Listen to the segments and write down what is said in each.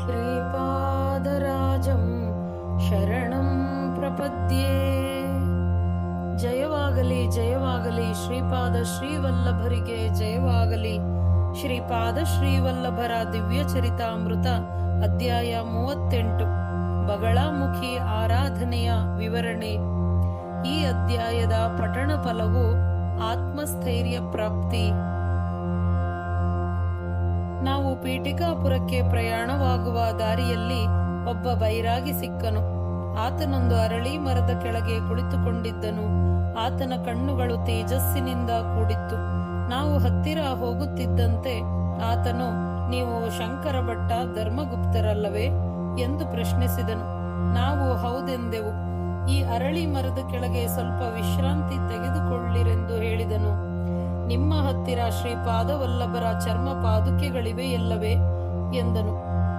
ಶ್ರೀಪಾದರಾಜಂ ಶರಣಂ ಪ್ರಪದ್ಯೆ ಜಯವಾಗಲಿ ಜಯವಾಗಲಿ ಶ್ರೀಪಾದ ಶ್ರೀವಲ್ಲಭರಿಗೆ ಜಯವಾಗಲಿ ಶ್ರೀಪಾದ ಶ್ರೀವಲ್ಲಭರ ದಿವ್ಯ ಚರಿತಾಮೃತ ಅಧ್ಯಾಯ ಮೂವತ್ತೆಂಟು ಬಗಳಾಮುಖಿ ಆರಾಧನೆಯ ವಿವರಣೆ ಈ ಅಧ್ಯಾಯದ ಪಠಣ ಫಲವು ಆತ್ಮಸ್ಥೈರ್ಯ ಪ್ರಾಪ್ತಿ ನಾವು ಪೀಠಿಕಾಪುರಕ್ಕೆ ಪ್ರಯಾಣವಾಗುವ ದಾರಿಯಲ್ಲಿ ಒಬ್ಬ ಬೈರಾಗಿ ಸಿಕ್ಕನು ಆತನೊಂದು ಅರಳಿ ಮರದ ಕೆಳಗೆ ಕುಳಿತುಕೊಂಡಿದ್ದನು ಆತನ ಕಣ್ಣುಗಳು ತೇಜಸ್ಸಿನಿಂದ ಕೂಡಿತ್ತು ನಾವು ಹತ್ತಿರ ಹೋಗುತ್ತಿದ್ದಂತೆ ಆತನು ನೀವು ಶಂಕರ ಭಟ್ಟ ಧರ್ಮಗುಪ್ತರಲ್ಲವೇ ಎಂದು ಪ್ರಶ್ನಿಸಿದನು ನಾವು ಹೌದೆಂದೆವು ಈ ಅರಳಿ ಮರದ ಕೆಳಗೆ ಸ್ವಲ್ಪ ವಿಶ್ರಾಂತಿ ತೆಗೆದುಕೊಳ್ಳಿರೆಂದು ಹೇಳಿದನು ನಿಮ್ಮ ಹತ್ತಿರ ಶ್ರೀಪಾದವಲ್ಲಭರ ಚರ್ಮ ಪಾದುಕೆಗಳಿವೆ ಎಲ್ಲವೇ ಎಂದನು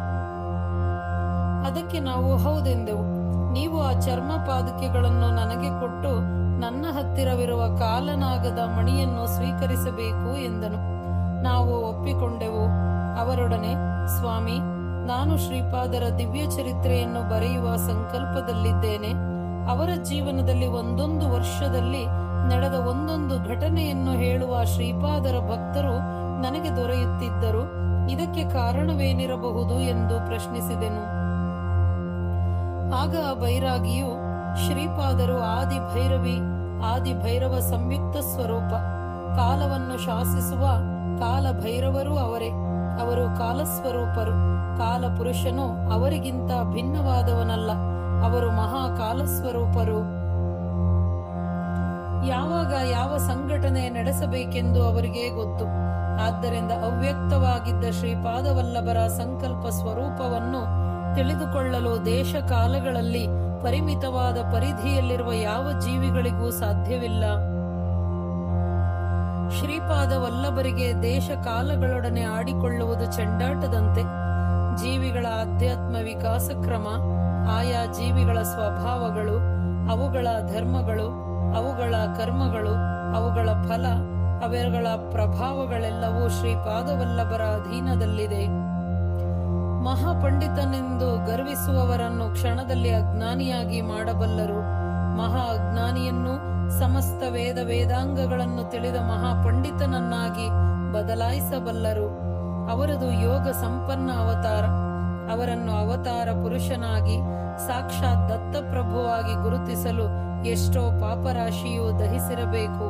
ಅದಕ್ಕೆ ನಾವು ಹೌದೆಂದೆವು ನೀವು ಆ ಚರ್ಮ ಪಾದುಕೆಗಳನ್ನು ನನಗೆ ಕೊಟ್ಟು ನನ್ನ ಹತ್ತಿರವಿರುವ ಕಾಲನಾಗದ ಮಣಿಯನ್ನು ಸ್ವೀಕರಿಸಬೇಕು ಎಂದನು ನಾವು ಒಪ್ಪಿಕೊಂಡೆವು ಅವರೊಡನೆ ಸ್ವಾಮಿ ನಾನು ಶ್ರೀಪಾದರ ದಿವ್ಯ ಚರಿತ್ರೆಯನ್ನು ಬರೆಯುವ ಸಂಕಲ್ಪದಲ್ಲಿದ್ದೇನೆ ಅವರ ಜೀವನದಲ್ಲಿ ಒಂದೊಂದು ವರ್ಷದಲ್ಲಿ ನಡೆದ ಒಂದೊಂದು ಘಟನೆಯನ್ನು ಹೇಳುವ ಶ್ರೀಪಾದರ ಭಕ್ತರು ನನಗೆ ದೊರೆಯುತ್ತಿದ್ದರು ಇದಕ್ಕೆ ಕಾರಣವೇನಿರಬಹುದು ಎಂದು ಪ್ರಶ್ನಿಸಿದೆನು ಆಗ ಆ ಬೈರಾಗಿಯು ಶ್ರೀಪಾದರು ಆದಿ ಭೈರವಿ ಆದಿ ಭೈರವ ಸಂಯುಕ್ತ ಸ್ವರೂಪ ಕಾಲವನ್ನು ಶಾಸಿಸುವ ಕಾಲ ಭೈರವರು ಅವರೇ ಅವರು ಕಾಲಸ್ವರೂಪರು ಕಾಲ ಪುರುಷನು ಅವರಿಗಿಂತ ಭಿನ್ನವಾದವನಲ್ಲ ಅವರು ಮಹಾಕಾಲ ಸ್ವರೂಪರು ಯಾವಾಗ ಯಾವ ಸಂಘಟನೆ ನಡೆಸಬೇಕೆಂದು ಅವರಿಗೆ ಗೊತ್ತು ಆದ್ದರಿಂದ ಅವ್ಯಕ್ತವಾಗಿದ್ದ ಶ್ರೀಪಾದವಲ್ಲಭರ ಸಂಕಲ್ಪ ಸ್ವರೂಪವನ್ನು ತಿಳಿದುಕೊಳ್ಳಲು ದೇಶ ಕಾಲಗಳಲ್ಲಿ ಪರಿಮಿತವಾದ ಪರಿಧಿಯಲ್ಲಿರುವ ಯಾವ ಜೀವಿಗಳಿಗೂ ಸಾಧ್ಯವಿಲ್ಲ ಶ್ರೀಪಾದ ವಲ್ಲಭರಿಗೆ ದೇಶ ಕಾಲಗಳೊಡನೆ ಆಡಿಕೊಳ್ಳುವುದು ಚೆಂಡಾಟದಂತೆ ಜೀವಿಗಳ ಆಧ್ಯಾತ್ಮ ವಿಕಾಸ ಕ್ರಮ ಆಯಾ ಜೀವಿಗಳ ಸ್ವಭಾವಗಳು ಅವುಗಳ ಧರ್ಮಗಳು ಅವುಗಳ ಕರ್ಮಗಳು ಅವುಗಳ ಫಲ ಅವುಗಳ ಪ್ರಭಾವಗಳೆಲ್ಲವೂ ಶ್ರೀಪಾದವಲ್ಲಭರ ಅಧೀನದಲ್ಲಿದೆ ಮಹಾಪಂಡಿತನೆಂದು ಗರ್ವಿಸುವವರನ್ನು ಕ್ಷಣದಲ್ಲಿ ಅಜ್ಞಾನಿಯಾಗಿ ಮಾಡಬಲ್ಲರು ಮಹಾ ಅಜ್ಞಾನಿಯನ್ನು ಸಮಸ್ತ ವೇದ ವೇದಾಂಗಗಳನ್ನು ತಿಳಿದ ಮಹಾಪಂಡಿತನನ್ನಾಗಿ ಬದಲಾಯಿಸಬಲ್ಲರು ಅವರದು ಯೋಗ ಸಂಪನ್ನ ಅವತಾರ ಅವರನ್ನು ಅವತಾರ ಪುರುಷನಾಗಿ ಸಾಕ್ಷಾತ್ ದತ್ತಪ್ರಭುವಾಗಿ ಗುರುತಿಸಲು ಎಷ್ಟೋ ಪಾಪರಾಶಿಯು ದಹಿಸಿರಬೇಕು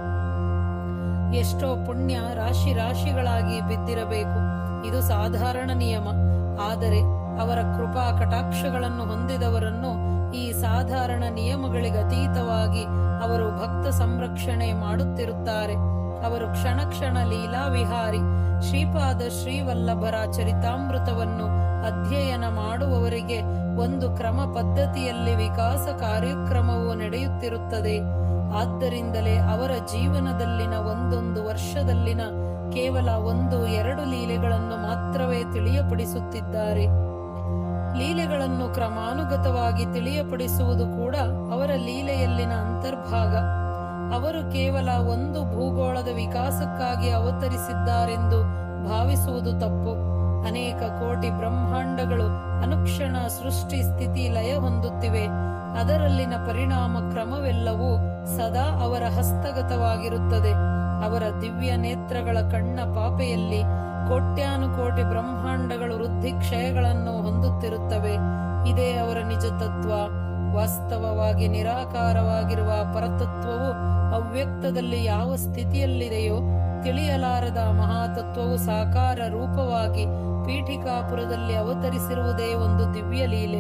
ಎಷ್ಟೋ ಪುಣ್ಯ ರಾಶಿ ರಾಶಿಗಳಾಗಿ ಬಿದ್ದಿರಬೇಕು ಇದು ಸಾಧಾರಣ ನಿಯಮ ಆದರೆ ಅವರ ಕೃಪಾ ಕಟಾಕ್ಷಗಳನ್ನು ಹೊಂದಿದವರನ್ನು ಈ ಸಾಧಾರಣ ನಿಯಮಗಳಿಗೆ ಅತೀತವಾಗಿ ಅವರು ಭಕ್ತ ಸಂರಕ್ಷಣೆ ಮಾಡುತ್ತಿರುತ್ತಾರೆ ಅವರು ಕ್ಷಣ ಕ್ಷಣ ಲೀಲಾ ವಿಹಾರಿ ಶ್ರೀಪಾದ ಶ್ರೀವಲ್ಲಭರ ಚರಿತಾಮೃತವನ್ನು ಅಧ್ಯಯನ ಮಾಡುವವರಿಗೆ ಒಂದು ಕ್ರಮ ಪದ್ಧತಿಯಲ್ಲಿ ವಿಕಾಸ ಕಾರ್ಯಕ್ರಮವು ನಡೆಯುತ್ತಿರುತ್ತದೆ ಆದ್ದರಿಂದಲೇ ಅವರ ಜೀವನದಲ್ಲಿನ ಒಂದೊಂದು ವರ್ಷದಲ್ಲಿನ ಕೇವಲ ಒಂದು ಎರಡು ಲೀಲೆಗಳನ್ನು ಮಾತ್ರವೇ ತಿಳಿಯಪಡಿಸುತ್ತಿದ್ದಾರೆ ಲೀಲೆಗಳನ್ನು ಕ್ರಮಾನುಗತವಾಗಿ ತಿಳಿಯಪಡಿಸುವುದು ಕೂಡ ಅವರ ಲೀಲೆಯಲ್ಲಿನ ಅಂತರ್ಭಾಗ ಅವರು ಕೇವಲ ಒಂದು ಭೂಗೋಳದ ವಿಕಾಸಕ್ಕಾಗಿ ಅವತರಿಸಿದ್ದಾರೆಂದು ಭಾವಿಸುವುದು ತಪ್ಪು ಅನೇಕ ಕೋಟಿ ಬ್ರಹ್ಮಾಂಡಗಳು ಅನುಕ್ಷಣ ಸೃಷ್ಟಿ ಸ್ಥಿತಿ ಲಯ ಹೊಂದುತ್ತಿವೆ ಅದರಲ್ಲಿನ ಪರಿಣಾಮ ಕ್ರಮವೆಲ್ಲವೂ ಸದಾ ಅವರ ಹಸ್ತಗತವಾಗಿರುತ್ತದೆ ಅವರ ದಿವ್ಯ ನೇತ್ರಗಳ ಕಣ್ಣ ಪಾಪೆಯಲ್ಲಿ ಕೋಟ್ಯಾನುಕೋಟಿ ಬ್ರಹ್ಮಾಂಡಗಳು ವೃದ್ಧಿ ಕ್ಷಯಗಳನ್ನು ಹೊಂದುತ್ತಿರುತ್ತವೆ ಇದೇ ಅವರ ನಿಜ ತತ್ವ ವಾಸ್ತವವಾಗಿ ನಿರಾಕಾರವಾಗಿರುವ ಪರತತ್ವವು ಅವ್ಯಕ್ತದಲ್ಲಿ ಯಾವ ಸ್ಥಿತಿಯಲ್ಲಿದೆಯೋ ತಿಳಿಯಲಾರದ ಮಹಾತತ್ವವು ಸಾಕಾರ ರೂಪವಾಗಿ ಪೀಠಿಕಾಪುರದಲ್ಲಿ ಅವತರಿಸಿರುವುದೇ ಒಂದು ದಿವ್ಯ ಲೀಲೆ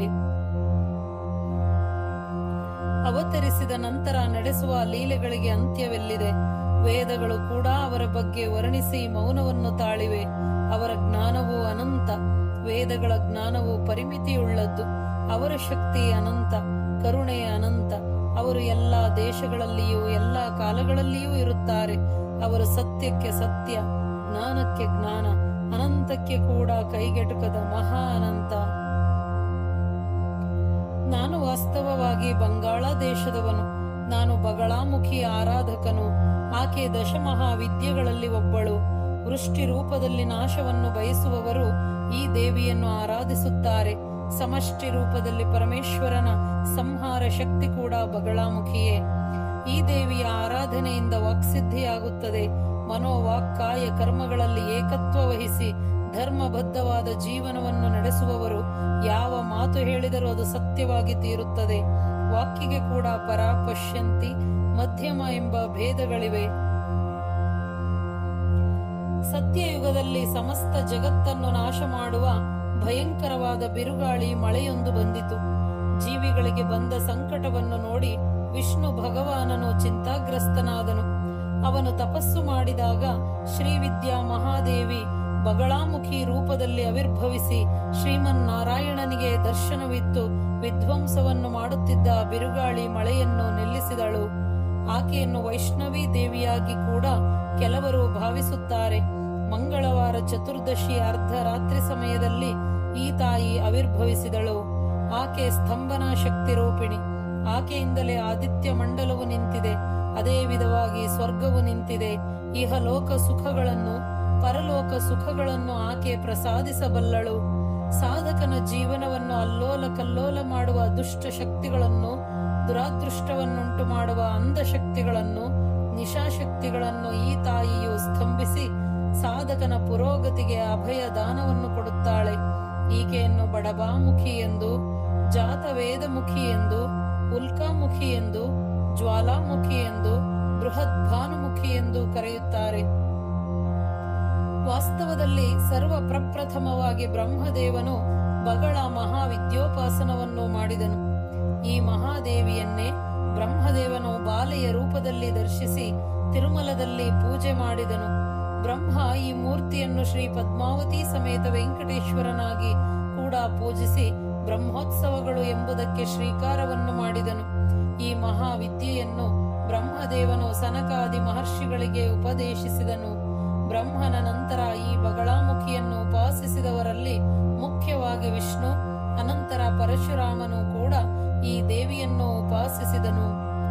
ಅವತರಿಸಿದ ನಂತರ ನಡೆಸುವ ಲೀಲೆಗಳಿಗೆ ಅಂತ್ಯವೆಲ್ಲಿದೆ ವೇದಗಳು ಕೂಡ ಅವರ ಬಗ್ಗೆ ವರ್ಣಿಸಿ ಮೌನವನ್ನು ತಾಳಿವೆ ಅವರ ಜ್ಞಾನವು ಅನಂತ ವೇದಗಳ ಜ್ಞಾನವು ಪರಿಮಿತಿಯುಳ್ಳದ್ದು ಅವರ ಶಕ್ತಿ ಅನಂತ ಕರುಣೆ ಅನಂತ ಅವರು ಎಲ್ಲಾ ದೇಶಗಳಲ್ಲಿಯೂ ಎಲ್ಲಾ ಕಾಲಗಳಲ್ಲಿಯೂ ಇರುತ್ತಾರೆ ಅವರು ಸತ್ಯಕ್ಕೆ ಸತ್ಯ ಜ್ಞಾನಕ್ಕೆ ಜ್ಞಾನ ಅನಂತಕ್ಕೆ ಕೂಡ ಕೈಗೆಟುಕದ ಮಹಾ ಅನಂತ ನಾನು ವಾಸ್ತವವಾಗಿ ಬಂಗಾಳ ದೇಶದವನು ನಾನು ಬಗಳಾಮುಖಿ ಆರಾಧಕನು ಆಕೆ ದಶಮಹಾವಿದ್ಯೆಗಳಲ್ಲಿ ಒಬ್ಬಳು ವೃಷ್ಟಿ ರೂಪದಲ್ಲಿ ನಾಶವನ್ನು ಬಯಸುವವರು ಈ ದೇವಿ ದೇವಿಯನ್ನು ಆರಾಧಿಸುತ್ತಾರೆ ಸಮಷ್ಟಿ ರೂಪದಲ್ಲಿ ಪರಮೇಶ್ವರನ ಸಂಹಾರ ಶಕ್ತಿ ಕೂಡ ಬಗಳಾಮುಖಿಯೇ ಈ ದೇವಿಯ ಆರಾಧನೆಯಿಂದ ವಾಕ್ಸಿದ್ಧಿಯಾಗುತ್ತದೆ ಮನೋವಾಕ್ಕಾಯ ಕರ್ಮಗಳಲ್ಲಿ ಏಕತ್ವ ವಹಿಸಿ ಧರ್ಮಬದ್ಧವಾದ ಜೀವನವನ್ನು ನಡೆಸುವವರು ಯಾವ ಮಾತು ಹೇಳಿದರೂ ಅದು ಸತ್ಯವಾಗಿ ತೀರುತ್ತದೆ ವಾಕ್ಯಗೆ ಕೂಡ ಪರ ಪಶ್ಯಂತಿ ಮಧ್ಯಮ ಎಂಬ ಭೇದಗಳಿವೆ ಸತ್ಯಯುಗದಲ್ಲಿ ಸಮಸ್ತ ಜಗತ್ತನ್ನು ನಾಶ ಮಾಡುವ ಭಯಂಕರವಾದ ಬಿರುಗಾಳಿ ಮಳೆಯೊಂದು ಬಂದಿತು ಜೀವಿಗಳಿಗೆ ಬಂದ ಸಂಕಟವನ್ನು ನೋಡಿ ವಿಷ್ಣು ಭಗವಾನನು ಚಿಂತಾಗ್ರಸ್ತನಾದನು ಅವನು ತಪಸ್ಸು ಮಾಡಿದಾಗ ಶ್ರೀವಿದ್ಯಾ ಮಹಾದೇವಿ ಬಗಳಾಮುಖಿ ರೂಪದಲ್ಲಿ ಆವಿರ್ಭವಿಸಿ ಶ್ರೀಮನ್ನಾರಾಯಣನಿಗೆ ದರ್ಶನವಿತ್ತು ವಿಧ್ವಂಸವನ್ನು ಮಾಡುತ್ತಿದ್ದ ಬಿರುಗಾಳಿ ಮಳೆಯನ್ನು ನಿಲ್ಲಿಸಿದಳು ಆಕೆಯನ್ನು ವೈಷ್ಣವಿ ದೇವಿಯಾಗಿ ಕೂಡ ಕೆಲವರು ಭಾವಿಸುತ್ತಾರೆ ಮಂಗಳವಾರ ಚತುರ್ದಶಿ ಅರ್ಧ ರಾತ್ರಿ ಸಮಯದಲ್ಲಿ ಈ ತಾಯಿ ಆವಿರ್ಭವಿಸಿದಳು ಆಕೆ ಸ್ತಂಭನಾ ಶಕ್ತಿ ರೂಪಿಣಿ ಆಕೆಯಿಂದಲೇ ಆದಿತ್ಯ ಮಂಡಲವು ನಿಂತಿದೆ ಅದೇ ವಿಧವಾಗಿ ಸ್ವರ್ಗವು ನಿಂತಿದೆ ಇಹಲೋಕ ಸುಖಗಳನ್ನು ಪರಲೋಕ ಸುಖಗಳನ್ನು ಆಕೆ ಪ್ರಸಾದಿಸಬಲ್ಲಳು ಸಾಧಕನ ಜೀವನವನ್ನು ಅಲ್ಲೋಲ ಕಲ್ಲೋಲ ಮಾಡುವ ದುಷ್ಟ ಶಕ್ತಿಗಳನ್ನು ದುರಾದೃಷ್ಟವನ್ನುಂಟು ಮಾಡುವ ಅಂಧಶಕ್ತಿಗಳನ್ನು ನಿಶಾಶಕ್ತಿಗಳನ್ನು ಈ ತಾಯಿಯು ಸ್ತಂಭಿಸಿ ಸಾಧಕನ ಪುರೋಗತಿಗೆ ಅಭಯ ದಾನವನ್ನು ಕೊಡುತ್ತಾಳೆ ಈಕೆಯನ್ನು ಬಡಬಾಮುಖಿ ಎಂದು ಜಾತವೇದಮುಖಿ ಎಂದು ಉಲ್ಕಾಮುಖಿ ಎಂದು ಜ್ವಾಲಾಮುಖಿ ಎಂದು ಬೃಹತ್ ಭಾನುಮುಖಿ ಎಂದು ಕರೆಯುತ್ತಾರೆ ವಾಸ್ತವದಲ್ಲಿ ಸರ್ವ ಪ್ರಪ್ರಥಮವಾಗಿ ಬ್ರಹ್ಮದೇವನು ಬಗಳ ಮಹಾವಿದ್ಯೋಪಾಸನವನ್ನು ಮಾಡಿದನು ಈ ಮಹಾದೇವಿಯನ್ನೇ ಬ್ರಹ್ಮದೇವನು ಬಾಲೆಯ ರೂಪದಲ್ಲಿ ದರ್ಶಿಸಿ ತಿರುಮಲದಲ್ಲಿ ಪೂಜೆ ಮಾಡಿದನು ಬ್ರಹ್ಮ ಈ ಮೂರ್ತಿಯನ್ನು ಶ್ರೀ ಪದ್ಮಾವತಿ ಸಮೇತ ವೆಂಕಟೇಶ್ವರನಾಗಿ ಕೂಡ ಪೂಜಿಸಿ ಬ್ರಹ್ಮೋತ್ಸವಗಳು ಎಂಬುದಕ್ಕೆ ಶ್ರೀಕಾರವನ್ನು ಮಾಡಿದನು ಈ ಮಹಾವಿದ್ಯೆಯನ್ನು ಬ್ರಹ್ಮದೇವನು ಸನಕಾದಿ ಮಹರ್ಷಿಗಳಿಗೆ ಉಪದೇಶಿಸಿದನು ಬ್ರಹ್ಮನ ನಂತರ ಈ ಬಗಳಾಮುಖಿಯನ್ನು ಉಪಾಸಿಸಿದವರಲ್ಲಿ ಮುಖ್ಯವಾಗಿ ವಿಷ್ಣು ಅನಂತರ ಪರಶುರಾಮನು ಕೂಡ ಈ ದೇವಿಯನ್ನು ಉಪಾಸಿಸಿದನು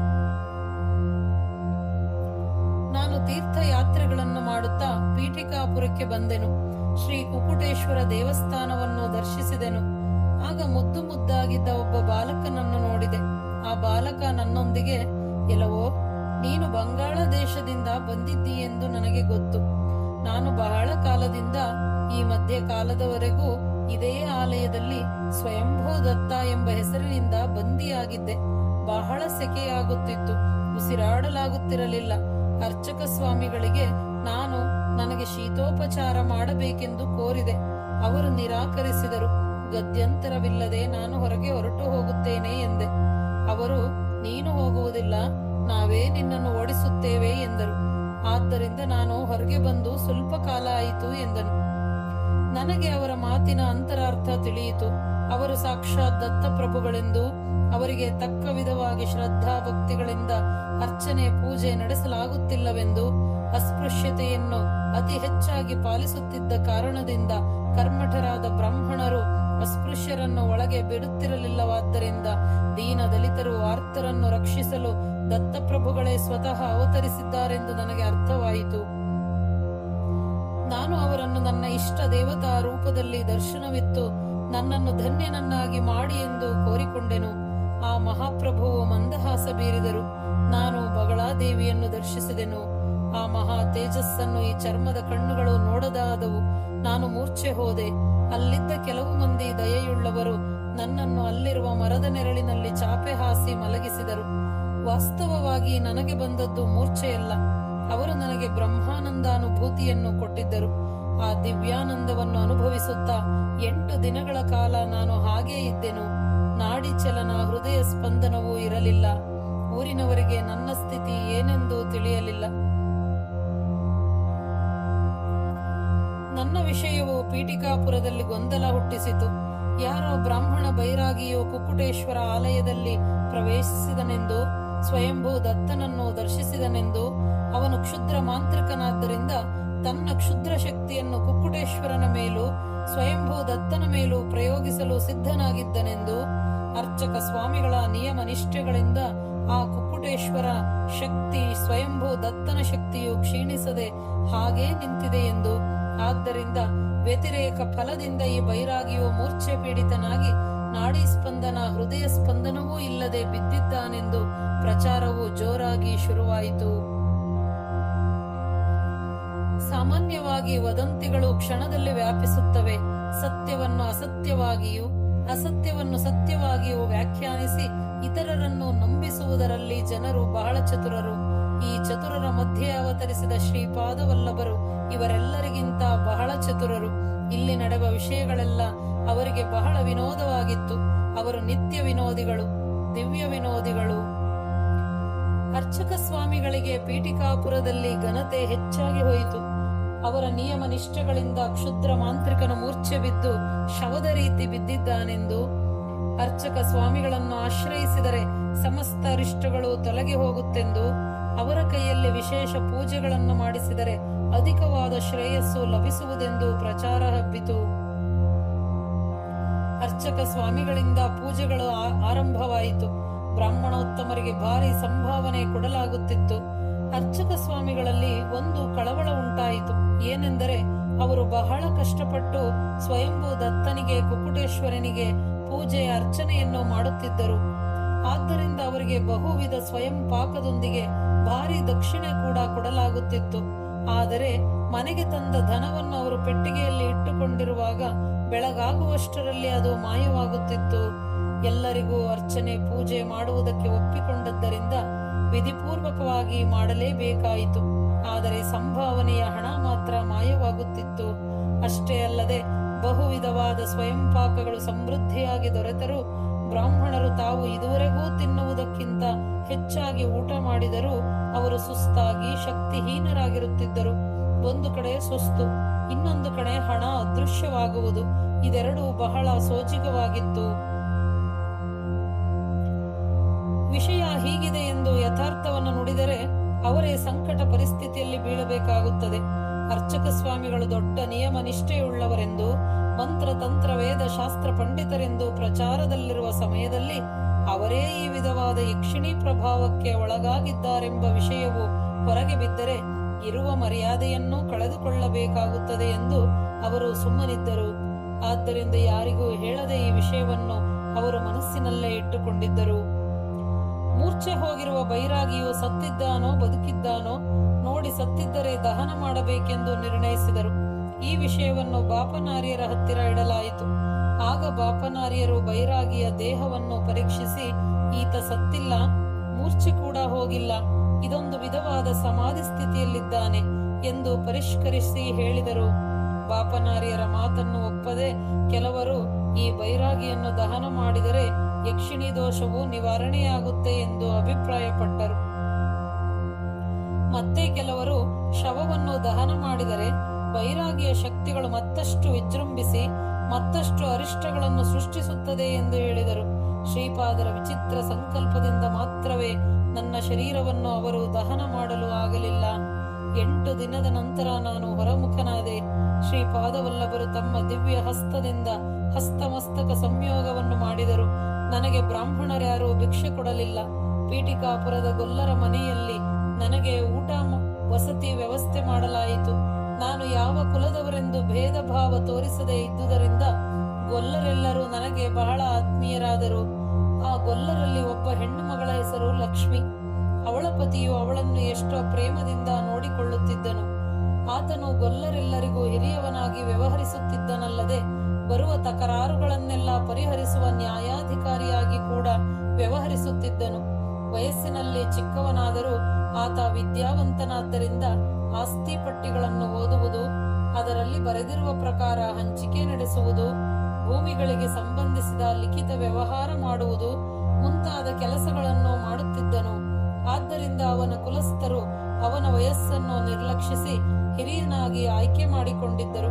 ನಾನು ತೀರ್ಥಯಾತ್ರೆಗಳನ್ನು ಮಾಡುತ್ತಾ ಪೀಠಿಕಾಪುರಕ್ಕೆ ಬಂದೆನು ಶ್ರೀ ಕುಕುಟೇಶ್ವರ ದೇವಸ್ಥಾನವನ್ನು ದರ್ಶಿಸಿದೆನು ಆಗ ಮುದ್ದು ಮುದ್ದಾಗಿದ್ದ ಒಬ್ಬ ಬಾಲಕನನ್ನು ನೋಡಿದೆ ಆ ಬಾಲಕ ನನ್ನೊಂದಿಗೆ ಎಲ್ಲವೋ ನೀನು ಬಂಗಾಳ ದೇಶದಿಂದ ಬಂದಿದ್ದೀ ಎಂದು ನನಗೆ ಗೊತ್ತು ನಾನು ಬಹಳ ಕಾಲದಿಂದ ಈ ಮಧ್ಯ ಕಾಲದವರೆಗೂ ಇದೇ ಆಲಯದಲ್ಲಿ ಸ್ವಯಂಭೂ ದತ್ತ ಎಂಬ ಹೆಸರಿನಿಂದ ಬಂದಿಯಾಗಿದ್ದೆ ಬಹಳ ಸೆಕೆಯಾಗುತ್ತಿತ್ತು ಉಸಿರಾಡಲಾಗುತ್ತಿರಲಿಲ್ಲ ಅರ್ಚಕ ಸ್ವಾಮಿಗಳಿಗೆ ನಾನು ನನಗೆ ಶೀತೋಪಚಾರ ಮಾಡಬೇಕೆಂದು ಕೋರಿದೆ ಅವರು ನಿರಾಕರಿಸಿದರು ಗದ್ಯಂತರವಿಲ್ಲದೆ ನಾನು ಹೊರಗೆ ಹೊರಟು ಹೋಗುತ್ತೇನೆ ಎಂದೆ ಅವರು ನೀನು ಹೋಗುವುದಿಲ್ಲ ನಾವೇ ನಿನ್ನನ್ನು ಓಡಿಸುತ್ತೇವೆ ಎಂದರು ಆದ್ದರಿಂದ ನಾನು ಹೊರಗೆ ಬಂದು ಸ್ವಲ್ಪ ಕಾಲ ಆಯಿತು ಎಂದನು ನನಗೆ ಅವರ ಮಾತಿನ ಅಂತರಾರ್ಥ ತಿಳಿಯಿತು ಅವರು ಸಾಕ್ಷಾತ್ ದತ್ತಪ್ರಭುಗಳೆಂದು ಅವರಿಗೆ ತಕ್ಕ ವಿಧವಾಗಿ ಶ್ರದ್ಧಾ ಭಕ್ತಿಗಳಿಂದ ಅರ್ಚನೆ ಪೂಜೆ ನಡೆಸಲಾಗುತ್ತಿಲ್ಲವೆಂದು ಅಸ್ಪೃಶ್ಯತೆಯನ್ನು ಅತಿ ಹೆಚ್ಚಾಗಿ ಪಾಲಿಸುತ್ತಿದ್ದ ಕಾರಣದಿಂದ ಕರ್ಮಠರಾದ ಬ್ರಾಹ್ಮಣರು ಅಸ್ಪೃಶ್ಯರನ್ನು ಒಳಗೆ ಬಿಡುತ್ತಿರಲಿಲ್ಲವಾದ್ದರಿಂದ ದೀನ ದಲಿತರು ಆರ್ತರನ್ನು ರಕ್ಷಿಸಲು ದತ್ತಪ್ರಭುಗಳೇ ಸ್ವತಃ ಅವತರಿಸಿದ್ದಾರೆಂದು ನನಗೆ ಅರ್ಥವಾಯಿತು ನಾನು ಅವರನ್ನು ನನ್ನ ಇಷ್ಟ ದೇವತಾ ರೂಪದಲ್ಲಿ ದರ್ಶನವಿತ್ತು ನನ್ನನ್ನು ಧನ್ಯನನ್ನಾಗಿ ಮಾಡಿ ಎಂದು ಕೋರಿಕೊಂಡೆನು ಆ ಮಹಾಪ್ರಭುವು ಮಂದಹಾಸ ಬೀರಿದರು ನಾನು ಬಗಳಾದೇವಿಯನ್ನು ದರ್ಶಿಸಿದೆನು ಆ ಮಹಾ ತೇಜಸ್ಸನ್ನು ಈ ಚರ್ಮದ ಕಣ್ಣುಗಳು ನೋಡದಾದವು ನಾನು ಮೂರ್ಛೆ ಹೋದೆ ಅಲ್ಲಿದ್ದ ಕೆಲವು ಮಂದಿ ದಯೆಯುಳ್ಳವರು ನನ್ನನ್ನು ಅಲ್ಲಿರುವ ಮರದ ನೆರಳಿನಲ್ಲಿ ಚಾಪೆ ಹಾಸಿ ಮಲಗಿಸಿದರು ವಾಸ್ತವವಾಗಿ ನನಗೆ ಬಂದದ್ದು ಮೂರ್ಛೆಯಲ್ಲ ಅವರು ನನಗೆ ಬ್ರಹ್ಮಾನಂದಾನುಭೂತಿಯನ್ನು ಕೊಟ್ಟಿದ್ದರು ಆ ದಿವ್ಯಾನಂದವನ್ನು ಅನುಭವಿಸುತ್ತಾ ಎಂಟು ದಿನಗಳ ಕಾಲ ನಾನು ಹಾಗೇ ಇದ್ದೆನು ನಾಡಿ ಚಲನ ಹೃದಯ ಸ್ಪಂದನವೂ ಇರಲಿಲ್ಲ ಊರಿನವರಿಗೆ ನನ್ನ ಸ್ಥಿತಿ ಏನೆಂದು ತಿಳಿಯಲಿಲ್ಲ ನನ್ನ ವಿಷಯವು ಪೀಠಿಕಾಪುರದಲ್ಲಿ ಗೊಂದಲ ಹುಟ್ಟಿಸಿತು ಯಾರೋ ಬ್ರಾಹ್ಮಣ ಬೈರಾಗಿಯು ಕುಕ್ಕುಟೇಶ್ವರ ಆಲಯದಲ್ಲಿ ಪ್ರವೇಶಿಸಿದನೆಂದು ಸ್ವಯಂಭೂ ದತ್ತನನ್ನು ದರ್ಶಿಸಿದನೆಂದು ಅವನು ಕ್ಷುದ್ರ ಮಾಂತ್ರಿಕನಾದ್ದರಿಂದ ತನ್ನ ಕ್ಷುದ್ರ ಶಕ್ತಿಯನ್ನು ಕುಕ್ಕುಟೇಶ್ವರನ ಮೇಲೂ ಸ್ವಯಂಭೂ ದತ್ತನ ಮೇಲೂ ಪ್ರಯೋಗಿಸಲು ಸಿದ್ಧನಾಗಿದ್ದನೆಂದು ಅರ್ಚಕ ಸ್ವಾಮಿಗಳ ನಿಯಮ ನಿಷ್ಠೆಗಳಿಂದ ಆ ಕುಕ್ಕುಟೇಶ್ವರ ಶಕ್ತಿ ಸ್ವಯಂಭೂ ದತ್ತನ ಶಕ್ತಿಯು ಕ್ಷೀಣಿಸದೆ ಹಾಗೇ ನಿಂತಿದೆ ಎಂದು ಆದ್ದರಿಂದ ವ್ಯತಿರೇಕ ಫಲದಿಂದ ಈ ಬೈರಾಗಿಯು ಮೂರ್ಛೆ ಪೀಡಿತನಾಗಿ ನಾಡಿ ಸ್ಪಂದನ ಹೃದಯ ಸ್ಪಂದನವೂ ಇಲ್ಲದೆ ಬಿದ್ದಿದ್ದಾನೆಂದು ಪ್ರಚಾರವು ಜೋರಾಗಿ ಶುರುವಾಯಿತು ಸಾಮಾನ್ಯವಾಗಿ ವದಂತಿಗಳು ಕ್ಷಣದಲ್ಲಿ ವ್ಯಾಪಿಸುತ್ತವೆ ಸತ್ಯವನ್ನು ಅಸತ್ಯವಾಗಿಯೂ ಅಸತ್ಯವನ್ನು ಸತ್ಯವಾಗಿಯೂ ವ್ಯಾಖ್ಯಾನಿಸಿ ಇತರರನ್ನು ನಂಬಿಸುವುದರಲ್ಲಿ ಜನರು ಬಹಳ ಚತುರರು ಈ ಚತುರರ ಮಧ್ಯೆ ಅವತರಿಸಿದ ಶ್ರೀಪಾದವಲ್ಲಭರು ಇವರೆಲ್ಲರಿಗಿಂತ ಬಹಳ ಚತುರರು ಇಲ್ಲಿ ನಡೆವ ವಿಷಯಗಳೆಲ್ಲ ಅವರಿಗೆ ಬಹಳ ವಿನೋದವಾಗಿತ್ತು ಅವರು ನಿತ್ಯ ವಿನೋದಿಗಳು ದಿವ್ಯ ವಿನೋದಿಗಳು ಅರ್ಚಕ ಸ್ವಾಮಿಗಳಿಗೆ ಪೀಠಿಕಾಪುರದಲ್ಲಿ ಘನತೆ ಹೆಚ್ಚಾಗಿ ಹೋಯಿತು ಅವರ ನಿಯಮ ನಿಷ್ಠೆಗಳಿಂದ ಕ್ಷುದ್ರ ಮಾಂತ್ರಿಕನು ಮೂರ್ಛೆ ಬಿದ್ದು ಶವದ ರೀತಿ ಬಿದ್ದಿದ್ದಾನೆಂದು ಅರ್ಚಕ ಸ್ವಾಮಿಗಳನ್ನು ಆಶ್ರಯಿಸಿದರೆ ಸಮಸ್ತ ಅರಿಷ್ಟಗಳು ತೊಲಗಿ ಹೋಗುತ್ತೆಂದು ಅವರ ಕೈಯಲ್ಲಿ ವಿಶೇಷ ಪೂಜೆಗಳನ್ನು ಮಾಡಿಸಿದರೆ ಅಧಿಕವಾದ ಶ್ರೇಯಸ್ಸು ಲಭಿಸುವುದೆಂದು ಪ್ರಚಾರ ಹಬ್ಬಿತು ಅರ್ಚಕ ಸ್ವಾಮಿಗಳಿಂದ ಪೂಜೆಗಳು ಆ- ಆರಂಭವಾಯಿತು ಬ್ರಾಹ್ಮಣೋತ್ತಮರಿಗೆ ಭಾರಿ ಸಂಭಾವನೆ ಕೊಡಲಾಗುತ್ತಿತ್ತು ಅರ್ಚಕ ಸ್ವಾಮಿಗಳಲ್ಲಿ ಒಂದು ಕಳವಳ ಉಂಟಾಯಿತು ಏನೆಂದರೆ ಅವರು ಬಹಳ ಕಷ್ಟಪಟ್ಟು ಸ್ವಯಂಭೂ ದತ್ತನಿಗೆ ಕುಕ್ಕುಟೇಶ್ವರನಿಗೆ ಪೂಜೆಯ ಅರ್ಚನೆಯನ್ನು ಮಾಡುತ್ತಿದ್ದರು ಆದ್ದರಿಂದ ಅವರಿಗೆ ಬಹುವಿಧ ಸ್ವಯಂ ಪಾಕದೊಂದಿಗೆ ಭಾರಿ ದಕ್ಷಿಣೆ ಕೂಡ ಕೊಡಲಾಗುತ್ತಿತ್ತು ಆದರೆ ಮನೆಗೆ ತಂದ ಧನವನ್ನು ಅವರು ಪೆಟ್ಟಿಗೆಯಲ್ಲಿ ಇಟ್ಟುಕೊಂಡಿರುವಾಗ ಬೆಳಗಾಗುವಷ್ಟರಲ್ಲಿ ಅದು ಮಾಯವಾಗುತ್ತಿತ್ತು ಎಲ್ಲರಿಗೂ ಅರ್ಚನೆ ಪೂಜೆ ಮಾಡುವುದಕ್ಕೆ ಒಪ್ಪಿಕೊಂಡದ್ದರಿಂದ ವಿಧಿಪೂರ್ವಕವಾಗಿ ಮಾಡಲೇಬೇಕಾಯಿತು ಆದರೆ ಸಂಭಾವನೆಯ ಹಣ ಮಾತ್ರ ಮಾಯವಾಗುತ್ತಿತ್ತು ಅಷ್ಟೇ ಅಲ್ಲದೆ ಬಹುವಿಧವಾದ ಸ್ವಯಂ ಪಾಕಗಳು ಸಮೃದ್ಧಿಯಾಗಿ ದೊರೆತರೂ ಬ್ರಾಹ್ಮಣರು ತಾವು ಇದುವರೆಗೂ ತಿನ್ನುವುದಕ್ಕಿಂತ ಹೆಚ್ಚಾಗಿ ಊಟ ಮಾಡಿದರೂ ಅವರು ಸುಸ್ತಾಗಿ ಶಕ್ತಿಹೀನರಾಗಿರುತ್ತಿದ್ದರು ಒಂದು ಕಡೆ ಸುಸ್ತು ಇನ್ನೊಂದು ಕಡೆ ಹಣ ಅದೃಶ್ಯವಾಗುವುದು ಇದೆರಡೂ ಬಹಳ ಸೋಜಿಗವಾಗಿತ್ತು ವಿಷಯ ಹೀಗಿದೆ ಎಂದು ಯಥಾರ್ಥವನ್ನು ನುಡಿದರೆ ಅವರೇ ಸಂಕಟ ಪರಿಸ್ಥಿತಿಯಲ್ಲಿ ಬೀಳಬೇಕಾಗುತ್ತದೆ ಅರ್ಚಕ ಸ್ವಾಮಿಗಳು ದೊಡ್ಡ ನಿಯಮ ನಿಷ್ಠೆಯುಳ್ಳವರೆಂದು ಮಂತ್ರ ತಂತ್ರ ವೇದ ಶಾಸ್ತ್ರ ಪಂಡಿತರೆಂದು ಪ್ರಚಾರದಲ್ಲಿರುವ ಸಮಯದಲ್ಲಿ ಅವರೇ ಈ ವಿಧವಾದ ಯಕ್ಷಿಣಿ ಪ್ರಭಾವಕ್ಕೆ ಒಳಗಾಗಿದ್ದಾರೆಂಬ ವಿಷಯವು ಹೊರಗೆ ಬಿದ್ದರೆ ಇರುವ ಮರ್ಯಾದೆಯನ್ನೂ ಕಳೆದುಕೊಳ್ಳಬೇಕಾಗುತ್ತದೆ ಎಂದು ಅವರು ಸುಮ್ಮನಿದ್ದರು ಆದ್ದರಿಂದ ಯಾರಿಗೂ ಹೇಳದೆ ಈ ವಿಷಯವನ್ನು ಅವರು ಮನಸ್ಸಿನಲ್ಲೇ ಇಟ್ಟುಕೊಂಡಿದ್ದರು ಮೂರ್ಛೆ ಹೋಗಿರುವ ಬೈರಾಗಿಯು ಸತ್ತಿದ್ದಾನೋ ಬದುಕಿದ್ದಾನೋ ನೋಡಿ ಸತ್ತಿದ್ದರೆ ದಹನ ಮಾಡಬೇಕೆಂದು ನಿರ್ಣಯಿಸಿದರು ಈ ವಿಷಯವನ್ನು ಬಾಪನಾರ್ಯರ ಹತ್ತಿರ ಇಡಲಾಯಿತು ಆಗ ಬಾಪನಾರ್ಯರು ಬೈರಾಗಿಯ ದೇಹವನ್ನು ಪರೀಕ್ಷಿಸಿ ಈತ ಸತ್ತಿಲ್ಲ ಮೂರ್ಛೆ ಕೂಡ ಹೋಗಿಲ್ಲ ಇದೊಂದು ವಿಧವಾದ ಸಮಾಧಿ ಸ್ಥಿತಿಯಲ್ಲಿದ್ದಾನೆ ಎಂದು ಪರಿಷ್ಕರಿಸಿ ಹೇಳಿದರು ಬಾಪನಾರ್ಯರ ಮಾತನ್ನು ಒಪ್ಪದೆ ಕೆಲವರು ಈ ಬೈರಾಗಿಯನ್ನು ದಹನ ಮಾಡಿದರೆ ಯಕ್ಷಿಣಿ ದೋಷವು ನಿವಾರಣೆಯಾಗುತ್ತೆ ಎಂದು ಅಭಿಪ್ರಾಯಪಟ್ಟರು ಮತ್ತೆ ಕೆಲವರು ಶವವನ್ನು ದಹನ ಮಾಡಿದರೆ ಬೈರಾಗಿಯ ಶಕ್ತಿಗಳು ಮತ್ತಷ್ಟು ವಿಜೃಂಭಿಸಿ ಮತ್ತಷ್ಟು ಅರಿಷ್ಟಗಳನ್ನು ಸೃಷ್ಟಿಸುತ್ತದೆ ಎಂದು ಹೇಳಿದರು ಶ್ರೀಪಾದರ ವಿಚಿತ್ರ ಸಂಕಲ್ಪದಿಂದ ಮಾತ್ರವೇ ನನ್ನ ಶರೀರವನ್ನು ಅವರು ದಹನ ಮಾಡಲು ಆಗಲಿಲ್ಲ ಎಂಟು ದಿನದ ನಂತರ ನಾನು ಹೊರಮುಖನಾದೆ ಶ್ರೀಪಾದವಲ್ಲಭರು ತಮ್ಮ ದಿವ್ಯ ಹಸ್ತದಿಂದ ಹಸ್ತಮಸ್ತಕ ಸಂಯೋಗವನ್ನು ಮಾಡಿದರು ನನಗೆ ಬ್ರಾಹ್ಮಣರ್ಯಾರೂ ಭಿಕ್ಷೆ ಕೊಡಲಿಲ್ಲ ಪೀಠಿಕಾಪುರದ ಗೊಲ್ಲರ ಮನೆಯಲ್ಲಿ ನನಗೆ ಊಟ ಮ- ವಸತಿ ವ್ಯವಸ್ಥೆ ಮಾಡಲಾಯಿತು ನಾನು ಯಾವ ಕುಲದವರೆಂದು ಭೇದ ಭಾವ ತೋರಿಸದೇ ಇದ್ದುದರಿಂದ ಗೊಲ್ಲರೆಲ್ಲರೂ ನನಗೆ ಬಹಳ ಆತ್ಮೀಯರಾದರು ಆ ಗೊಲ್ಲರಲ್ಲಿ ಒಬ್ಬ ಹೆಣ್ಣು ಮಗಳ ಹೆಸರು ಲಕ್ಷ್ಮಿ ಅವಳ ಪತಿಯು ಅವಳನ್ನು ಎಷ್ಟೋ ಪ್ರೇಮದಿಂದ ನೋಡಿಕೊಳ್ಳುತ್ತಿದ್ದನು ಆತನು ಗೊಲ್ಲರೆಲ್ಲರಿಗೂ ಹಿರಿಯವನಾಗಿ ವ್ಯವಹರಿಸುತ್ತಿದ್ದನಲ್ಲದೆ ಬರುವ ತಕರಾರುಗಳನ್ನೆಲ್ಲ ಪರಿಹರಿಸುವ ನ್ಯಾಯಾಧಿಕಾರಿಯಾಗಿ ಕೂಡ ವ್ಯವಹರಿಸುತ್ತಿದ್ದನು ವಯಸ್ಸಿನಲ್ಲಿ ಚಿಕ್ಕವನಾದರೂ ಆತ ವಿದ್ಯಾವಂತನಾದ್ದರಿಂದ ಆಸ್ತಿ ಪಟ್ಟಿಗಳನ್ನು ಓದುವುದು ಅದರಲ್ಲಿ ಬರೆದಿರುವ ಪ್ರಕಾರ ಹಂಚಿಕೆ ನಡೆಸುವುದು ಭೂಮಿಗಳಿಗೆ ಸಂಬಂಧಿಸಿದ ಲಿಖಿತ ವ್ಯವಹಾರ ಮಾಡುವುದು ಮುಂತಾದ ಕೆಲಸಗಳನ್ನು ಮಾಡುತ್ತಿದ್ದನು ಆದ್ದರಿಂದ ಅವನ ಕುಲಸ್ಥರು ಅವನ ವಯಸ್ಸನ್ನು ನಿರ್ಲಕ್ಷಿಸಿ ಹಿರಿಯನಾಗಿ ಆಯ್ಕೆ ಮಾಡಿಕೊಂಡಿದ್ದರು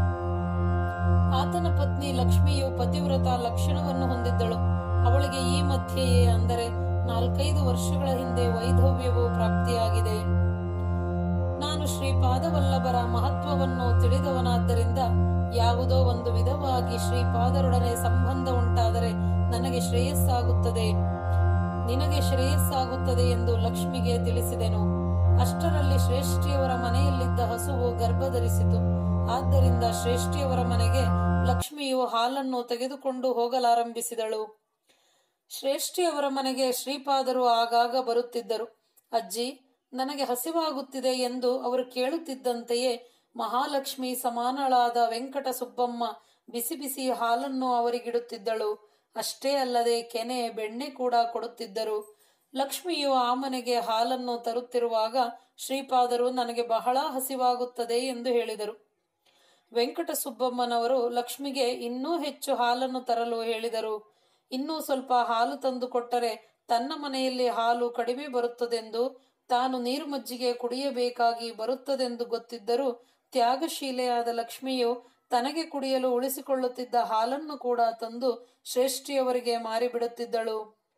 ಆತನ ಪತ್ನಿ ಲಕ್ಷ್ಮಿಯು ಪತಿವ್ರತ ಲಕ್ಷಣವನ್ನು ಹೊಂದಿದ್ದಳು ಅವಳಿಗೆ ಈ ಮಧ್ಯೆಯೇ ಅಂದರೆ ನಾಲ್ಕೈದು ವರ್ಷಗಳ ಹಿಂದೆ ವೈಧವ್ಯವು ಪ್ರಾಪ್ತಿಯಾಗಿದೆ ನಾನು ಶ್ರೀಪಾದವಲ್ಲಭರ ಮಹತ್ವವನ್ನು ತಿಳಿದವನಾದ್ದರಿಂದ ಯಾವುದೋ ಒಂದು ವಿಧವಾಗಿ ಶ್ರೀಪಾದರೊಡನೆ ಸಂಬಂಧ ಉಂಟಾದರೆ ನನಗೆ ಶ್ರೇಯಸ್ಸಾಗುತ್ತದೆ ನಿನಗೆ ಶ್ರೇಯಸ್ಸಾಗುತ್ತದೆ ಎಂದು ಲಕ್ಷ್ಮಿಗೆ ತಿಳಿಸಿದೆನು ಅಷ್ಟರಲ್ಲಿ ಶ್ರೇಷ್ಠಿಯವರ ಮನೆಯಲ್ಲಿದ್ದ ಹಸುವು ಗರ್ಭಧರಿಸಿತು ಆದ್ದರಿಂದ ಶ್ರೇಷ್ಠಿಯವರ ಮನೆಗೆ ಲಕ್ಷ್ಮಿಯು ಹಾಲನ್ನು ತೆಗೆದುಕೊಂಡು ಹೋಗಲಾರಂಭಿಸಿದಳು ಶ್ರೇಷ್ಠಿಯವರ ಮನೆಗೆ ಶ್ರೀಪಾದರು ಆಗಾಗ ಬರುತ್ತಿದ್ದರು ಅಜ್ಜಿ ನನಗೆ ಹಸಿವಾಗುತ್ತಿದೆ ಎಂದು ಅವರು ಕೇಳುತ್ತಿದ್ದಂತೆಯೇ ಮಹಾಲಕ್ಷ್ಮಿ ಸಮಾನಳಾದ ವೆಂಕಟ ಸುಬ್ಬಮ್ಮ ಬಿಸಿ ಬಿಸಿ ಹಾಲನ್ನು ಅವರಿಗಿಡುತ್ತಿದ್ದಳು ಅಷ್ಟೇ ಅಲ್ಲದೆ ಕೆನೆ ಬೆಣ್ಣೆ ಕೂಡ ಕೊಡುತ್ತಿದ್ದರು ಲಕ್ಷ್ಮಿಯು ಆ ಮನೆಗೆ ಹಾಲನ್ನು ತರುತ್ತಿರುವಾಗ ಶ್ರೀಪಾದರು ನನಗೆ ಬಹಳ ಹಸಿವಾಗುತ್ತದೆ ಎಂದು ಹೇಳಿದರು ವೆಂಕಟ ಸುಬ್ಬಮ್ಮನವರು ಲಕ್ಷ್ಮಿಗೆ ಇನ್ನೂ ಹೆಚ್ಚು ಹಾಲನ್ನು ತರಲು ಹೇಳಿದರು ಇನ್ನೂ ಸ್ವಲ್ಪ ಹಾಲು ತಂದು ಕೊಟ್ಟರೆ ತನ್ನ ಮನೆಯಲ್ಲಿ ಹಾಲು ಕಡಿಮೆ ಬರುತ್ತದೆಂದು ತಾನು ನೀರು ಮಜ್ಜಿಗೆ ಕುಡಿಯಬೇಕಾಗಿ ಬರುತ್ತದೆಂದು ಗೊತ್ತಿದ್ದರೂ ತ್ಯಾಗಶೀಲೆಯಾದ ಲಕ್ಷ್ಮಿಯು ತನಗೆ ಕುಡಿಯಲು ಉಳಿಸಿಕೊಳ್ಳುತ್ತಿದ್ದ ಹಾಲನ್ನು ಕೂಡ ತಂದು ಶ್ರೇಷ್ಠಿಯವರಿಗೆ ಮಾರಿಬಿಡುತ್ತಿದ್ದಳು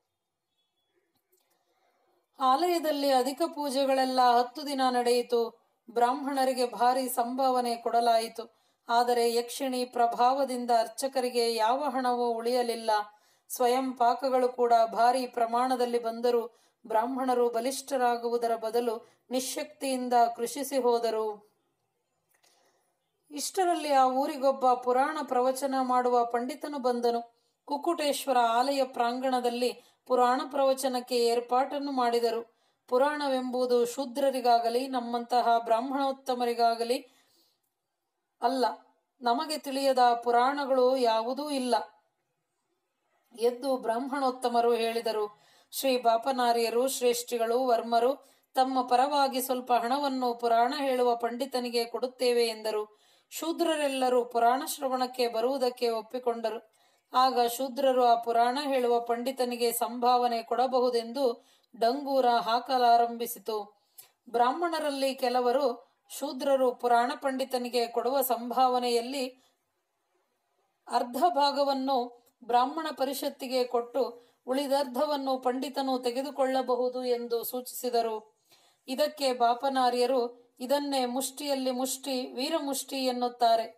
ಆಲಯದಲ್ಲಿ ಅಧಿಕ ಪೂಜೆಗಳೆಲ್ಲ ಹತ್ತು ದಿನ ನಡೆಯಿತು ಬ್ರಾಹ್ಮಣರಿಗೆ ಭಾರಿ ಸಂಭಾವನೆ ಕೊಡಲಾಯಿತು ಆದರೆ ಯಕ್ಷಿಣಿ ಪ್ರಭಾವದಿಂದ ಅರ್ಚಕರಿಗೆ ಯಾವ ಹಣವೂ ಉಳಿಯಲಿಲ್ಲ ಸ್ವಯಂ ಪಾಕಗಳು ಕೂಡ ಭಾರಿ ಪ್ರಮಾಣದಲ್ಲಿ ಬಂದರೂ ಬ್ರಾಹ್ಮಣರು ಬಲಿಷ್ಠರಾಗುವುದರ ಬದಲು ನಿಶಕ್ತಿಯಿಂದ ಕೃಷಿಸಿ ಹೋದರು ಇಷ್ಟರಲ್ಲಿ ಆ ಊರಿಗೊಬ್ಬ ಪುರಾಣ ಪ್ರವಚನ ಮಾಡುವ ಪಂಡಿತನು ಬಂದನು ಕುಕ್ಕುಟೇಶ್ವರ ಆಲಯ ಪ್ರಾಂಗಣದಲ್ಲಿ ಪುರಾಣ ಪ್ರವಚನಕ್ಕೆ ಏರ್ಪಾಟನ್ನು ಮಾಡಿದರು ಪುರಾಣವೆಂಬುದು ಶೂದ್ರರಿಗಾಗಲಿ ನಮ್ಮಂತಹ ಬ್ರಾಹ್ಮಣೋತ್ತಮರಿಗಾಗಲಿ ಅಲ್ಲ ನಮಗೆ ತಿಳಿಯದ ಪುರಾಣಗಳು ಯಾವುದೂ ಇಲ್ಲ ಎದ್ದು ಬ್ರಾಹ್ಮಣೋತ್ತಮರು ಹೇಳಿದರು ಶ್ರೀ ಬಾಪನಾರ್ಯರು ಶ್ರೇಷ್ಠಿಗಳು ವರ್ಮರು ತಮ್ಮ ಪರವಾಗಿ ಸ್ವಲ್ಪ ಹಣವನ್ನು ಪುರಾಣ ಹೇಳುವ ಪಂಡಿತನಿಗೆ ಕೊಡುತ್ತೇವೆ ಎಂದರು ಶೂದ್ರರೆಲ್ಲರೂ ಪುರಾಣ ಶ್ರವಣಕ್ಕೆ ಬರುವುದಕ್ಕೆ ಒಪ್ಪಿಕೊಂಡರು ಆಗ ಶೂದ್ರರು ಆ ಪುರಾಣ ಹೇಳುವ ಪಂಡಿತನಿಗೆ ಸಂಭಾವನೆ ಕೊಡಬಹುದೆಂದು ಡಂಗೂರ ಹಾಕಲಾರಂಭಿಸಿತು ಬ್ರಾಹ್ಮಣರಲ್ಲಿ ಕೆಲವರು ಶೂದ್ರರು ಪುರಾಣ ಪಂಡಿತನಿಗೆ ಕೊಡುವ ಸಂಭಾವನೆಯಲ್ಲಿ ಅರ್ಧ ಭಾಗವನ್ನು ಬ್ರಾಹ್ಮಣ ಪರಿಷತ್ತಿಗೆ ಕೊಟ್ಟು ಉಳಿದರ್ಧವನ್ನು ಪಂಡಿತನು ತೆಗೆದುಕೊಳ್ಳಬಹುದು ಎಂದು ಸೂಚಿಸಿದರು ಇದಕ್ಕೆ ಬಾಪನಾರ್ಯರು ಇದನ್ನೇ ಮುಷ್ಟಿಯಲ್ಲಿ ಮುಷ್ಟಿ ವೀರಮುಷ್ಟಿ ಎನ್ನುತ್ತಾರೆ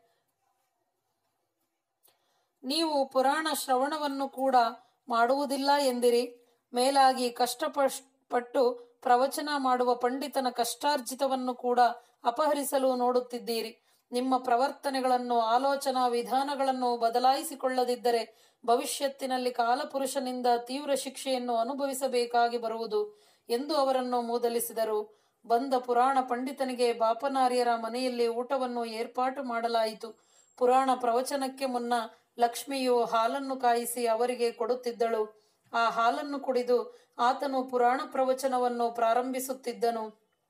ನೀವು ಪುರಾಣ ಶ್ರವಣವನ್ನು ಕೂಡ ಮಾಡುವುದಿಲ್ಲ ಎಂದಿರಿ ಮೇಲಾಗಿ ಕಷ್ಟಪಟ್ಟು ಪ್ರವಚನ ಮಾಡುವ ಪಂಡಿತನ ಕಷ್ಟಾರ್ಜಿತವನ್ನು ಕೂಡ ಅಪಹರಿಸಲು ನೋಡುತ್ತಿದ್ದೀರಿ ನಿಮ್ಮ ಪ್ರವರ್ತನೆಗಳನ್ನು ಆಲೋಚನಾ ವಿಧಾನಗಳನ್ನು ಬದಲಾಯಿಸಿಕೊಳ್ಳದಿದ್ದರೆ ಭವಿಷ್ಯತ್ತಿನಲ್ಲಿ ಕಾಲಪುರುಷನಿಂದ ತೀವ್ರ ಶಿಕ್ಷೆಯನ್ನು ಅನುಭವಿಸಬೇಕಾಗಿ ಬರುವುದು ಎಂದು ಅವರನ್ನು ಮೂದಲಿಸಿದರು ಬಂದ ಪುರಾಣ ಪಂಡಿತನಿಗೆ ಬಾಪನಾರ್ಯರ ಮನೆಯಲ್ಲಿ ಊಟವನ್ನು ಏರ್ಪಾಟು ಮಾಡಲಾಯಿತು ಪುರಾಣ ಪ್ರವಚನಕ್ಕೆ ಮುನ್ನ ಲಕ್ಷ್ಮಿಯು ಹಾಲನ್ನು ಕಾಯಿಸಿ ಅವರಿಗೆ ಕೊಡುತ್ತಿದ್ದಳು ಆ ಹಾಲನ್ನು ಕುಡಿದು ಆತನು ಪುರಾಣ ಪ್ರವಚನವನ್ನು ಪ್ರಾರಂಭಿಸುತ್ತಿದ್ದನು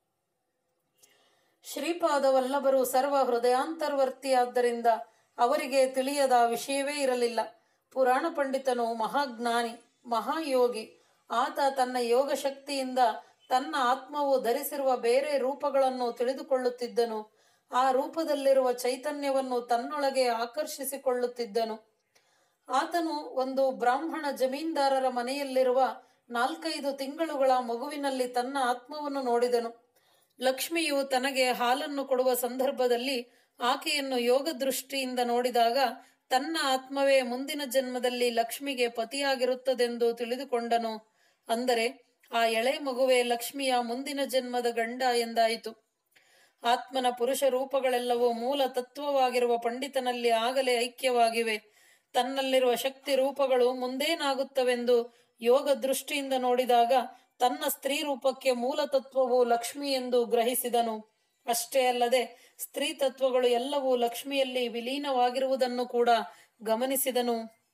ಶ್ರೀಪಾದ ವಲ್ಲಭರು ಸರ್ವ ಹೃದಯಾಂತರ್ವರ್ತಿಯಾದ್ದರಿಂದ ಅವರಿಗೆ ತಿಳಿಯದ ವಿಷಯವೇ ಇರಲಿಲ್ಲ ಪುರಾಣ ಪಂಡಿತನು ಮಹಾಜ್ಞಾನಿ ಮಹಾಯೋಗಿ ಆತ ತನ್ನ ಯೋಗ ಶಕ್ತಿಯಿಂದ ತನ್ನ ಆತ್ಮವು ಧರಿಸಿರುವ ಬೇರೆ ರೂಪಗಳನ್ನು ತಿಳಿದುಕೊಳ್ಳುತ್ತಿದ್ದನು ಆ ರೂಪದಲ್ಲಿರುವ ಚೈತನ್ಯವನ್ನು ತನ್ನೊಳಗೆ ಆಕರ್ಷಿಸಿಕೊಳ್ಳುತ್ತಿದ್ದನು ಆತನು ಒಂದು ಬ್ರಾಹ್ಮಣ ಜಮೀನ್ದಾರರ ಮನೆಯಲ್ಲಿರುವ ನಾಲ್ಕೈದು ತಿಂಗಳುಗಳ ಮಗುವಿನಲ್ಲಿ ತನ್ನ ಆತ್ಮವನ್ನು ನೋಡಿದನು ಲಕ್ಷ್ಮಿಯು ತನಗೆ ಹಾಲನ್ನು ಕೊಡುವ ಸಂದರ್ಭದಲ್ಲಿ ಆಕೆಯನ್ನು ಯೋಗ ದೃಷ್ಟಿಯಿಂದ ನೋಡಿದಾಗ ತನ್ನ ಆತ್ಮವೇ ಮುಂದಿನ ಜನ್ಮದಲ್ಲಿ ಲಕ್ಷ್ಮಿಗೆ ಪತಿಯಾಗಿರುತ್ತದೆಂದು ತಿಳಿದುಕೊಂಡನು ಅಂದರೆ ಆ ಎಳೆ ಮಗುವೆ ಲಕ್ಷ್ಮಿಯ ಮುಂದಿನ ಜನ್ಮದ ಗಂಡ ಎಂದಾಯಿತು ಆತ್ಮನ ಪುರುಷ ರೂಪಗಳೆಲ್ಲವೂ ಮೂಲ ತತ್ವವಾಗಿರುವ ಪಂಡಿತನಲ್ಲಿ ಆಗಲೇ ಐಕ್ಯವಾಗಿವೆ ತನ್ನಲ್ಲಿರುವ ಶಕ್ತಿ ರೂಪಗಳು ಮುಂದೇನಾಗುತ್ತವೆಂದು ಯೋಗ ದೃಷ್ಟಿಯಿಂದ ನೋಡಿದಾಗ ತನ್ನ ಸ್ತ್ರೀ ರೂಪಕ್ಕೆ ಮೂಲ ತತ್ವವು ಲಕ್ಷ್ಮಿ ಎಂದು ಗ್ರಹಿಸಿದನು ಅಷ್ಟೇ ಅಲ್ಲದೆ ಸ್ತ್ರೀ ತತ್ವಗಳು ಎಲ್ಲವೂ ಲಕ್ಷ್ಮಿಯಲ್ಲಿ ವಿಲೀನವಾಗಿರುವುದನ್ನು ಕೂಡ ಗಮನಿಸಿದನು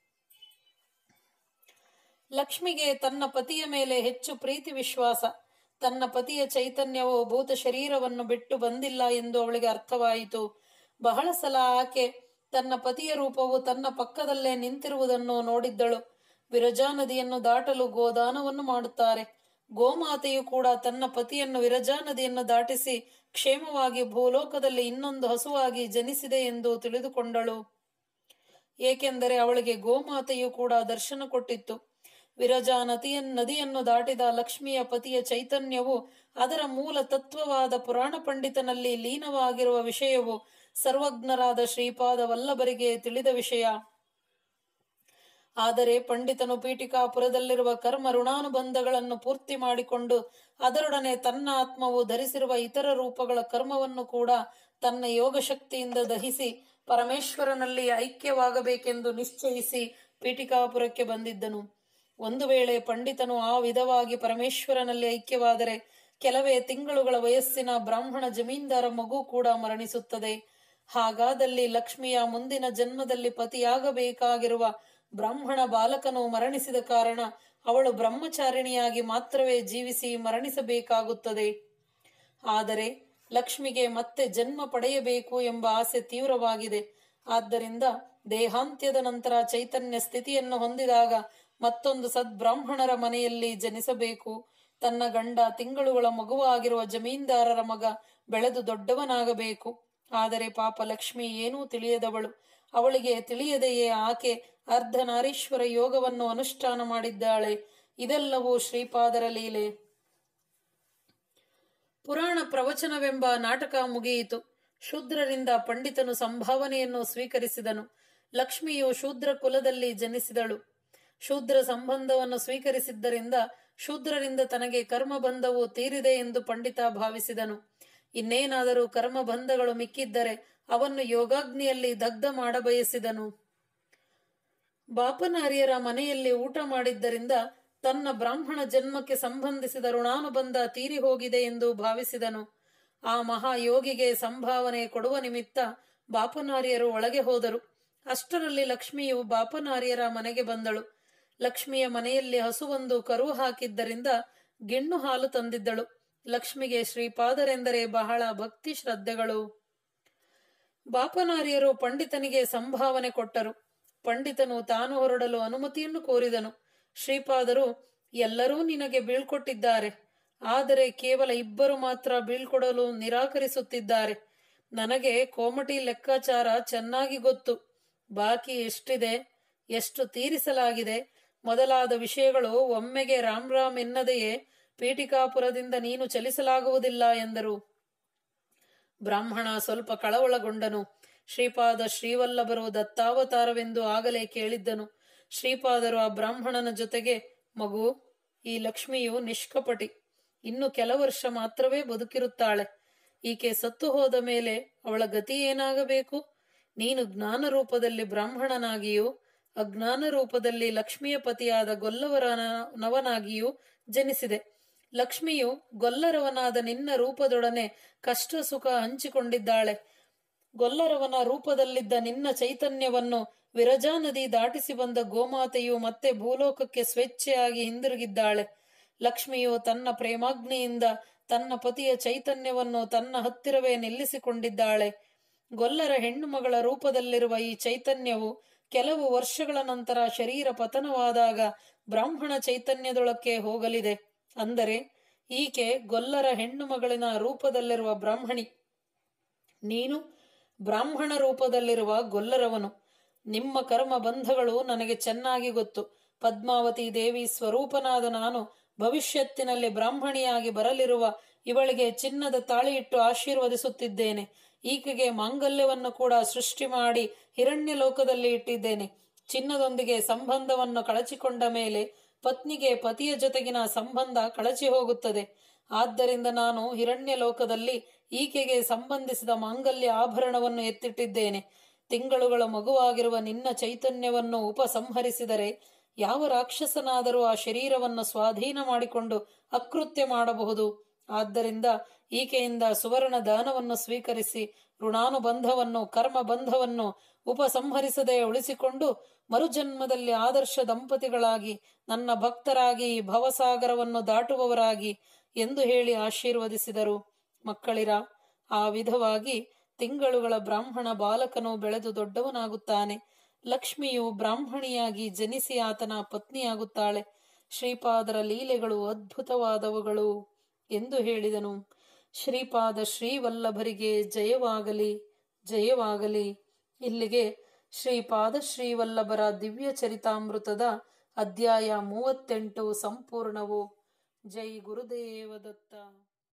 ಲಕ್ಷ್ಮಿಗೆ ತನ್ನ ಪತಿಯ ಮೇಲೆ ಹೆಚ್ಚು ಪ್ರೀತಿ ವಿಶ್ವಾಸ ತನ್ನ ಪತಿಯ ಚೈತನ್ಯವು ಭೂತ ಶರೀರವನ್ನು ಬಿಟ್ಟು ಬಂದಿಲ್ಲ ಎಂದು ಅವಳಿಗೆ ಅರ್ಥವಾಯಿತು ಬಹಳ ಸಲ ಆಕೆ ತನ್ನ ಪತಿಯ ರೂಪವು ತನ್ನ ಪಕ್ಕದಲ್ಲೇ ನಿಂತಿರುವುದನ್ನು ನೋಡಿದ್ದಳು ವಿರಜಾ ನದಿಯನ್ನು ದಾಟಲು ಗೋದಾನವನ್ನು ಮಾಡುತ್ತಾರೆ ಗೋಮಾತೆಯು ಕೂಡ ತನ್ನ ಪತಿಯನ್ನು ವಿರಜಾ ನದಿಯನ್ನು ದಾಟಿಸಿ ಕ್ಷೇಮವಾಗಿ ಭೂಲೋಕದಲ್ಲಿ ಇನ್ನೊಂದು ಹಸುವಾಗಿ ಜನಿಸಿದೆ ಎಂದು ತಿಳಿದುಕೊಂಡಳು ಏಕೆಂದರೆ ಅವಳಿಗೆ ಗೋಮಾತೆಯು ಕೂಡ ದರ್ಶನ ಕೊಟ್ಟಿತ್ತು ವಿರಜಾ ನದಿಯ ನದಿಯನ್ನು ದಾಟಿದ ಲಕ್ಷ್ಮಿಯ ಪತಿಯ ಚೈತನ್ಯವು ಅದರ ಮೂಲ ತತ್ವವಾದ ಪುರಾಣ ಪಂಡಿತನಲ್ಲಿ ಲೀನವಾಗಿರುವ ವಿಷಯವು ಸರ್ವಜ್ಞರಾದ ಶ್ರೀಪಾದ ವಲ್ಲಭರಿಗೆ ತಿಳಿದ ವಿಷಯ ಆದರೆ ಪಂಡಿತನು ಪೀಠಿಕಾಪುರದಲ್ಲಿರುವ ಕರ್ಮ ಋಣಾನುಬಂಧಗಳನ್ನು ಪೂರ್ತಿ ಮಾಡಿಕೊಂಡು ಅದರೊಡನೆ ತನ್ನ ಆತ್ಮವು ಧರಿಸಿರುವ ಇತರ ರೂಪಗಳ ಕರ್ಮವನ್ನು ಕೂಡ ತನ್ನ ಯೋಗ ಶಕ್ತಿಯಿಂದ ದಹಿಸಿ ಪರಮೇಶ್ವರನಲ್ಲಿ ಐಕ್ಯವಾಗಬೇಕೆಂದು ನಿಶ್ಚಯಿಸಿ ಪೀಠಿಕಾಪುರಕ್ಕೆ ಬಂದಿದ್ದನು ಒಂದು ವೇಳೆ ಪಂಡಿತನು ಆ ವಿಧವಾಗಿ ಪರಮೇಶ್ವರನಲ್ಲಿ ಐಕ್ಯವಾದರೆ ಕೆಲವೇ ತಿಂಗಳುಗಳ ವಯಸ್ಸಿನ ಬ್ರಾಹ್ಮಣ ಜಮೀನ್ದಾರ ಮಗು ಕೂಡ ಮರಣಿಸುತ್ತದೆ ಹಾಗಾದಲ್ಲಿ ಲಕ್ಷ್ಮಿಯ ಮುಂದಿನ ಜನ್ಮದಲ್ಲಿ ಪತಿಯಾಗಬೇಕಾಗಿರುವ ಬ್ರಾಹ್ಮಣ ಬಾಲಕನು ಮರಣಿಸಿದ ಕಾರಣ ಅವಳು ಬ್ರಹ್ಮಚಾರಿಣಿಯಾಗಿ ಮಾತ್ರವೇ ಜೀವಿಸಿ ಮರಣಿಸಬೇಕಾಗುತ್ತದೆ ಆದರೆ ಲಕ್ಷ್ಮಿಗೆ ಮತ್ತೆ ಜನ್ಮ ಪಡೆಯಬೇಕು ಎಂಬ ಆಸೆ ತೀವ್ರವಾಗಿದೆ ಆದ್ದರಿಂದ ದೇಹಾಂತ್ಯದ ನಂತರ ಚೈತನ್ಯ ಸ್ಥಿತಿಯನ್ನು ಹೊಂದಿದಾಗ ಮತ್ತೊಂದು ಸದ್ಬ್ರಾಹ್ಮಣರ ಮನೆಯಲ್ಲಿ ಜನಿಸಬೇಕು ತನ್ನ ಗಂಡ ತಿಂಗಳುಗಳ ಮಗುವಾಗಿರುವ ಜಮೀನ್ದಾರರ ಮಗ ಬೆಳೆದು ದೊಡ್ಡವನಾಗಬೇಕು ಆದರೆ ಪಾಪ ಲಕ್ಷ್ಮಿ ಏನೂ ತಿಳಿಯದವಳು ಅವಳಿಗೆ ತಿಳಿಯದೆಯೇ ಆಕೆ ಅರ್ಧನಾರೀಶ್ವರ ಯೋಗವನ್ನು ಅನುಷ್ಠಾನ ಮಾಡಿದ್ದಾಳೆ ಇದೆಲ್ಲವೂ ಶ್ರೀಪಾದರ ಲೀಲೆ ಪುರಾಣ ಪ್ರವಚನವೆಂಬ ನಾಟಕ ಮುಗಿಯಿತು ಶೂದ್ರರಿಂದ ಪಂಡಿತನು ಸಂಭಾವನೆಯನ್ನು ಸ್ವೀಕರಿಸಿದನು ಲಕ್ಷ್ಮಿಯು ಶೂದ್ರ ಕುಲದಲ್ಲಿ ಜನಿಸಿದಳು ಶೂದ್ರ ಸಂಬಂಧವನ್ನು ಸ್ವೀಕರಿಸಿದ್ದರಿಂದ ಶೂದ್ರರಿಂದ ತನಗೆ ಕರ್ಮಬಂಧವು ತೀರಿದೆ ಎಂದು ಪಂಡಿತ ಭಾವಿಸಿದನು ಇನ್ನೇನಾದರೂ ಕರ್ಮಬಂಧಗಳು ಮಿಕ್ಕಿದ್ದರೆ ಅವನ್ನು ಯೋಗಾಗ್ನಿಯಲ್ಲಿ ದಗ್ಧ ಮಾಡಬಯಸಿದನು ಬಾಪನಾರ್ಯರ ಮನೆಯಲ್ಲಿ ಊಟ ಮಾಡಿದ್ದರಿಂದ ತನ್ನ ಬ್ರಾಹ್ಮಣ ಜನ್ಮಕ್ಕೆ ಸಂಬಂಧಿಸಿದ ಋಣಾನುಬಂಧ ತೀರಿ ಹೋಗಿದೆ ಎಂದು ಭಾವಿಸಿದನು ಆ ಮಹಾಯೋಗಿಗೆ ಸಂಭಾವನೆ ಕೊಡುವ ನಿಮಿತ್ತ ಬಾಪನಾರ್ಯರು ಒಳಗೆ ಹೋದರು ಅಷ್ಟರಲ್ಲಿ ಲಕ್ಷ್ಮಿಯು ಬಾಪನಾರ್ಯರ ಮನೆಗೆ ಬಂದಳು ಲಕ್ಷ್ಮಿಯ ಮನೆಯಲ್ಲಿ ಹಸುವೊಂದು ಕರು ಹಾಕಿದ್ದರಿಂದ ಗಿಣ್ಣು ಹಾಲು ತಂದಿದ್ದಳು ಲಕ್ಷ್ಮಿಗೆ ಶ್ರೀಪಾದರೆಂದರೆ ಬಹಳ ಭಕ್ತಿ ಶ್ರದ್ಧೆಗಳು ಬಾಪನಾರ್ಯರು ಪಂಡಿತನಿಗೆ ಸಂಭಾವನೆ ಕೊಟ್ಟರು ಪಂಡಿತನು ತಾನು ಹೊರಡಲು ಅನುಮತಿಯನ್ನು ಕೋರಿದನು ಶ್ರೀಪಾದರು ಎಲ್ಲರೂ ನಿನಗೆ ಬೀಳ್ಕೊಟ್ಟಿದ್ದಾರೆ ಆದರೆ ಕೇವಲ ಇಬ್ಬರು ಮಾತ್ರ ಬೀಳ್ಕೊಡಲು ನಿರಾಕರಿಸುತ್ತಿದ್ದಾರೆ ನನಗೆ ಕೋಮಟಿ ಲೆಕ್ಕಾಚಾರ ಚೆನ್ನಾಗಿ ಗೊತ್ತು ಬಾಕಿ ಎಷ್ಟಿದೆ ಎಷ್ಟು ತೀರಿಸಲಾಗಿದೆ ಮೊದಲಾದ ವಿಷಯಗಳು ಒಮ್ಮೆಗೆ ರಾಮ್ ರಾಮ್ ಎನ್ನದೆಯೇ ಪೀಠಿಕಾಪುರದಿಂದ ನೀನು ಚಲಿಸಲಾಗುವುದಿಲ್ಲ ಎಂದರು ಬ್ರಾಹ್ಮಣ ಸ್ವಲ್ಪ ಕಳವಳಗೊಂಡನು ಶ್ರೀಪಾದ ಶ್ರೀವಲ್ಲಭರು ದತ್ತಾವತಾರವೆಂದು ಆಗಲೇ ಕೇಳಿದ್ದನು ಶ್ರೀಪಾದರು ಆ ಬ್ರಾಹ್ಮಣನ ಜೊತೆಗೆ ಮಗು ಈ ಲಕ್ಷ್ಮಿಯು ನಿಷ್ಕಪಟಿ ಇನ್ನು ಕೆಲ ವರ್ಷ ಮಾತ್ರವೇ ಬದುಕಿರುತ್ತಾಳೆ ಈಕೆ ಸತ್ತು ಹೋದ ಮೇಲೆ ಅವಳ ಗತಿ ಏನಾಗಬೇಕು ನೀನು ಜ್ಞಾನ ರೂಪದಲ್ಲಿ ಬ್ರಾಹ್ಮಣನಾಗಿಯೂ ಅಜ್ಞಾನ ರೂಪದಲ್ಲಿ ಲಕ್ಷ್ಮಿಯ ಪತಿಯಾದ ಗೊಲ್ಲವರನವನಾಗಿಯೂ ಜನಿಸಿದೆ ಲಕ್ಷ್ಮಿಯು ಗೊಲ್ಲರವನಾದ ನಿನ್ನ ರೂಪದೊಡನೆ ಕಷ್ಟ ಸುಖ ಹಂಚಿಕೊಂಡಿದ್ದಾಳೆ ಗೊಲ್ಲರವನ ರೂಪದಲ್ಲಿದ್ದ ನಿನ್ನ ಚೈತನ್ಯವನ್ನು ವಿರಜಾ ನದಿ ದಾಟಿಸಿ ಬಂದ ಗೋಮಾತೆಯು ಮತ್ತೆ ಭೂಲೋಕಕ್ಕೆ ಸ್ವೇಚ್ಛೆಯಾಗಿ ಹಿಂದಿರುಗಿದ್ದಾಳೆ ಲಕ್ಷ್ಮಿಯು ತನ್ನ ಪ್ರೇಮಾಗ್ನಿಯಿಂದ ತನ್ನ ಪತಿಯ ಚೈತನ್ಯವನ್ನು ತನ್ನ ಹತ್ತಿರವೇ ನಿಲ್ಲಿಸಿಕೊಂಡಿದ್ದಾಳೆ ಗೊಲ್ಲರ ಹೆಣ್ಣು ಮಗಳ ರೂಪದಲ್ಲಿರುವ ಈ ಚೈತನ್ಯವು ಕೆಲವು ವರ್ಷಗಳ ನಂತರ ಶರೀರ ಪತನವಾದಾಗ ಬ್ರಾಹ್ಮಣ ಚೈತನ್ಯದೊಳಕ್ಕೆ ಹೋಗಲಿದೆ ಅಂದರೆ ಈಕೆ ಗೊಲ್ಲರ ಹೆಣ್ಣು ಮಗಳಿನ ರೂಪದಲ್ಲಿರುವ ಬ್ರಾಹ್ಮಣಿ ನೀನು ಬ್ರಾಹ್ಮಣ ರೂಪದಲ್ಲಿರುವ ಗೊಲ್ಲರವನು ನಿಮ್ಮ ಕರ್ಮ ಬಂಧಗಳು ನನಗೆ ಚೆನ್ನಾಗಿ ಗೊತ್ತು ಪದ್ಮಾವತಿ ದೇವಿ ಸ್ವರೂಪನಾದ ನಾನು ಭವಿಷ್ಯತ್ತಿನಲ್ಲಿ ಬ್ರಾಹ್ಮಣಿಯಾಗಿ ಬರಲಿರುವ ಇವಳಿಗೆ ಚಿನ್ನದ ತಾಳಿಯಿಟ್ಟು ಆಶೀರ್ವದಿಸುತ್ತಿದ್ದೇನೆ ಈಕೆಗೆ ಮಾಂಗಲ್ಯವನ್ನು ಕೂಡ ಸೃಷ್ಟಿ ಮಾಡಿ ಹಿರಣ್ಯ ಲೋಕದಲ್ಲಿ ಇಟ್ಟಿದ್ದೇನೆ ಚಿನ್ನದೊಂದಿಗೆ ಸಂಬಂಧವನ್ನು ಕಳಚಿಕೊಂಡ ಮೇಲೆ ಪತ್ನಿಗೆ ಪತಿಯ ಜೊತೆಗಿನ ಸಂಬಂಧ ಕಳಚಿ ಹೋಗುತ್ತದೆ ಆದ್ದರಿಂದ ನಾನು ಹಿರಣ್ಯ ಲೋಕದಲ್ಲಿ ಈಕೆಗೆ ಸಂಬಂಧಿಸಿದ ಮಾಂಗಲ್ಯ ಆಭರಣವನ್ನು ಎತ್ತಿಟ್ಟಿದ್ದೇನೆ ತಿಂಗಳುಗಳ ಮಗುವಾಗಿರುವ ನಿನ್ನ ಚೈತನ್ಯವನ್ನು ಉಪಸಂಹರಿಸಿದರೆ ಯಾವ ರಾಕ್ಷಸನಾದರೂ ಆ ಶರೀರವನ್ನು ಸ್ವಾಧೀನ ಮಾಡಿಕೊಂಡು ಅಕೃತ್ಯ ಮಾಡಬಹುದು ಆದ್ದರಿಂದ ಈಕೆಯಿಂದ ಸುವರ್ಣ ದಾನವನ್ನು ಸ್ವೀಕರಿಸಿ ಋಣಾನುಬಂಧವನ್ನು ಕರ್ಮ ಬಂಧವನ್ನು ಉಪಸಂಹರಿಸದೆ ಉಳಿಸಿಕೊಂಡು ಮರುಜನ್ಮದಲ್ಲಿ ಆದರ್ಶ ದಂಪತಿಗಳಾಗಿ ನನ್ನ ಭಕ್ತರಾಗಿ ಈ ಭವಸಾಗರವನ್ನು ದಾಟುವವರಾಗಿ ಎಂದು ಹೇಳಿ ಆಶೀರ್ವದಿಸಿದರು ಮಕ್ಕಳಿರ ಆ ವಿಧವಾಗಿ ತಿಂಗಳುಗಳ ಬ್ರಾಹ್ಮಣ ಬಾಲಕನು ಬೆಳೆದು ದೊಡ್ಡವನಾಗುತ್ತಾನೆ ಲಕ್ಷ್ಮಿಯು ಬ್ರಾಹ್ಮಣಿಯಾಗಿ ಜನಿಸಿ ಆತನ ಪತ್ನಿಯಾಗುತ್ತಾಳೆ ಶ್ರೀಪಾದರ ಲೀಲೆಗಳು ಅದ್ಭುತವಾದವುಗಳು ಎಂದು ಹೇಳಿದನು ಶ್ರೀಪಾದ ಶ್ರೀವಲ್ಲಭರಿಗೆ ಜಯವಾಗಲಿ ಜಯವಾಗಲಿ ಇಲ್ಲಿಗೆ ಶ್ರೀಪಾದ ಶ್ರೀವಲ್ಲಭರ ದಿವ್ಯ ಚರಿತಾಮೃತದ ಅಧ್ಯಾಯ ಮೂವತ್ತೆಂಟು ಸಂಪೂರ್ಣವು ಜೈ ಗುರುದೇವ ದತ್ತ